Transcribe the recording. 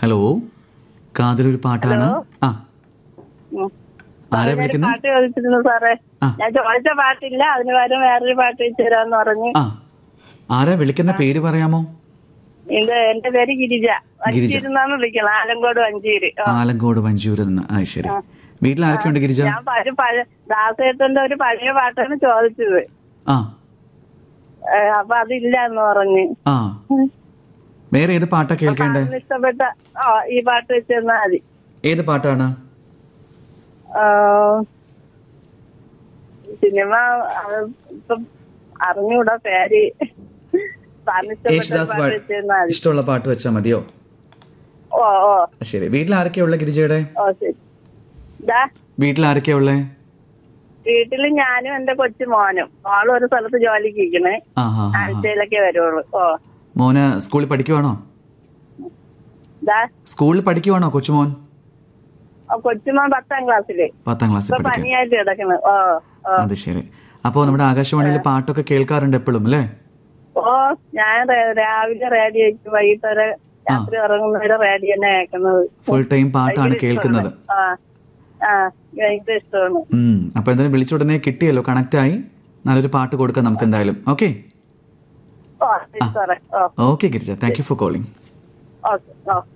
Hello കാതിലൊരു പാട്ടാണ് ആ ഉം. ആരാ ഞാനൊരു വിളിക്കുന്നത് പാട്ട് ചോദിച്ചിരുന്നു സാറേ ആ. ഞാൻ ചോദിച്ച പാട്ടില്ല അതിന് പകരം വേറൊരു പാട്ട് വെച്ച് തരാന്ന് പറഞ്ഞു ആ ആരാ വിളിക്കുന്ന പേര് പറയാമോ ഇത് എന്റെ പേര് ഗിരിജ ഗിരിജ. വഞ്ചിരുന്നാന്ന് വിളിക്കണം ആലങ്കോട് വഞ്ചിയില് ആ. ആലങ്കോട് വഞ്ചൂരിൽ നിന്ന് ആ ശരി വീട്ടിൽ ആരൊക്കെയുണ്ട് ഗിരിജ ഞാൻ പഴയ പഴയ ദാസേട്ടന്റെ ഒരു പഴയ പാട്ടാണ് ചോദിച്ചത് ആ ഏ, അപ്പൊ അതില്ല എന്ന് പറഞ്ഞ് ആ വേറെ ഏത് പാട്ടാ കേൾക്കേണ്ടേ അതിന് ഇഷ്ടപ്പെട്ട ആ ഈ പാട്ട് വെച്ച് തന്നാ മതി ഏത് പാട്ടാണ് ആ, സിനിമ അത് ഇപ്പം അറിഞ്ഞൂടാ പേര് സാറിന് ഇഷ്ടപ്പെട്ട യേശുദാസ് പാട്ട് പാ- വെച്ച് തന്നാ മതി ഇഷ്ടമുള്ള പാട്ട് വെച്ചാൽ മതിയോ ഓ ഓ ശരി വീട്ടിൽ ആരൊക്കെയുള്ള ഗിരിജയുടെ ഓ ശരി ഇതാ വീട്ടിൽ ആരൊക്കെയാ ഉള്ളേ വീട്ടില് ഞാനും എന്റെ കൊച്ചു മോനും മോളും ഒരു സ്ഥലത്ത് ജോലിക്ക് ഇരിക്കണേ ആ ഹാ ഹാ ആഴ്ചയിലൊക്കെ വരുള്ളൂ ഓ മോന് സ്കൂളിൽ പഠിക്കുവാണോ ഇതാ സ്കൂളിൽ പഠിക്കുവാണോ കൊച്ചുമോൻ ആ കൊച്ചുമോൻ പത്താം ക്ലാസ്സില് പത്താം ക്ലാസ്സിൽ ഇപ്പൊ പഠിക്കും പനിയായിട്ട് കിടക്കണ് ഓ ഓ അത് ശരി അപ്പോൾ നമ്മുടെ ആകാശവാണിയിൽ പാട്ടൊക്കെ കേൾക്കാറുണ്ട് എപ്പോഴും അല്ലേ ഓ ഞാൻ റേ- രാവിലെ റേഡിയോ വെച്ച് വൈകിട്ട് വരെ രാത്രി ഉറങ്ങുന്നവരെ റേഡിയോ തന്നെ കേൾക്കുന്നത് ഫുൾ ടൈം പാട്ടാണ് കേൾക്കുന്നത് ആ ആ ഭയങ്കര ഇഷ്ടമാണ് ഉം അപ്പൊ എന്തായാലും വിളിച്ച ഉടനെ കിട്ടിയല്ലോ കണക്ട് ആയി നല്ലൊരു പാട്ട് കൊടുക്കാം നമുക്ക് എന്തായാലും ഓക്കെ ഓ ശരി സാറേ ഓ okay Girija thank you for calling okay oh